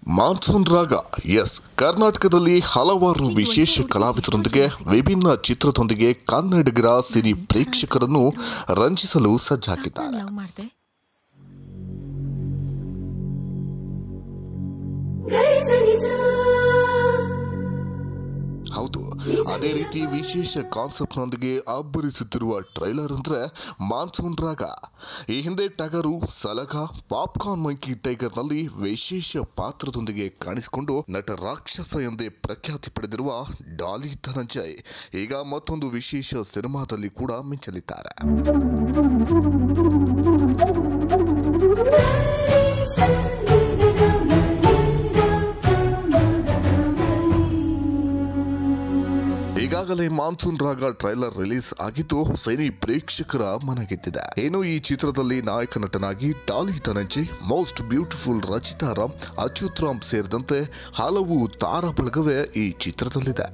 monsoon ರಾಗ S ಕರ್ನಾಟಕದಲ್ಲಿ ಹಲವಾರು ವಿಶೇಷ ಕಲಾವಿದರೊಂದಿಗೆ ವಿಭಿನ್ನ ಚಿತ್ರದೊಂದಿಗೆ ಕನ್ನಡಿಗರ ಸಿನಿ ಪ್ರೇಕ್ಷಕರನ್ನು ರಂಜಿಸಲು ಸಜ್ಜಾಗಿದ್ದಾರೆ ಲವ್ ಮಾಡ್ದೆ ಹೌದು ಅದೇ ರೀತಿ ವಿಶೇಷ ಕಾನ್ಸೆಪ್ಟ್ನೊಂದಿಗೆ ಅಬ್ಬರಿಸುತ್ತಿರುವ ಟ್ರೈಲರ್ ಅಂದ್ರೆ ಮಾನ್ಸೂನ್ ರಾಗ ಈ ಹಿಂದೆ ಟಗರು ಸಲಗ ಪಾಪ್ಕಾರ್ನ್ ಮಂಕಿ ಟೈಗರ್ನಲ್ಲಿ ವಿಶೇಷ ಪಾತ್ರದೊಂದಿಗೆ ಕಾಣಿಸಿಕೊಂಡು ನಟ ರಾಕ್ಷಸ ಎಂದೇ ಪ್ರಖ್ಯಾತಿ ಪಡೆದಿರುವ ಡಾಲಿ ಧನಂಜಯ್ ಈಗ ಮತ್ತೊಂದು ವಿಶೇಷ ಸಿನಿಮಾದಲ್ಲಿ ಕೂಡ ಮಿಂಚಲಿದ್ದಾರೆ ಈಗಾಗಲೇ ಮಾನ್ಸೂನ್ ರಾಗ ಟ್ರೈಲರ್ ರಿಲೀಸ್ ಆಗಿದ್ದು ಸಿನಿ ಪ್ರೇಕ್ಷಕರ ಮನಗೆದ್ದಿದೆ ಇನ್ನು ಈ ಚಿತ್ರದಲ್ಲಿ ನಾಯಕ ನಟನಾಗಿ ಡಾಲಿ ಧನಂಜಯ್ ಮೋಸ್ಟ್ ಬ್ಯೂಟಿಫುಲ್ ರಚಿತಾ ರಾಮ್ ಅಚ್ಯುತ್ ರಾಮ್ ಸೇರಿದಂತೆ ಹಲವು ತಾರಾ ಬಳಗವೇ ಈ ಚಿತ್ರದಲ್ಲಿದೆ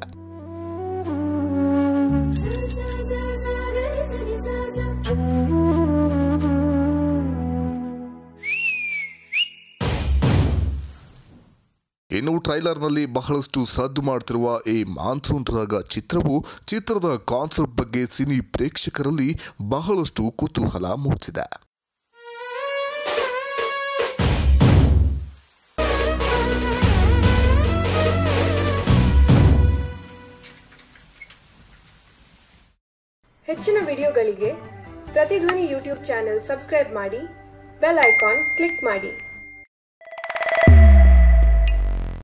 ಇನ್ನು ಟ್ರೈಲರ್ನಲ್ಲಿ ಬಹಳಷ್ಟು ಸದ್ದು ಮಾಡ್ತಿರುವ ಈ ಮಾನ್ಸೂನ್ ರಾಗ ಚಿತ್ರವು ಚಿತ್ರದ ಕಾನ್ಸೆಪ್ಟ್ ಬಗ್ಗೆ ಸಿನಿ ಪ್ರೇಕ್ಷಕರಲ್ಲಿ ಬಹಳಷ್ಟು ಕುತೂಹಲ ಮೂಡಿಸಿದೆ ಹೆಚ್ಚಿನ ವಿಡಿಯೋಗಳಿಗೆ ಪ್ರತಿಧ್ವನಿ ಯೂಟ್ಯೂಬ್ ಚಾನೆಲ್ ಸಬ್ಸ್ಕ್ರೈಬ್ ಮಾಡಿ ಬೆಲ್ ಐಕಾನ್ ಕ್ಲಿಕ್ ಮಾಡಿ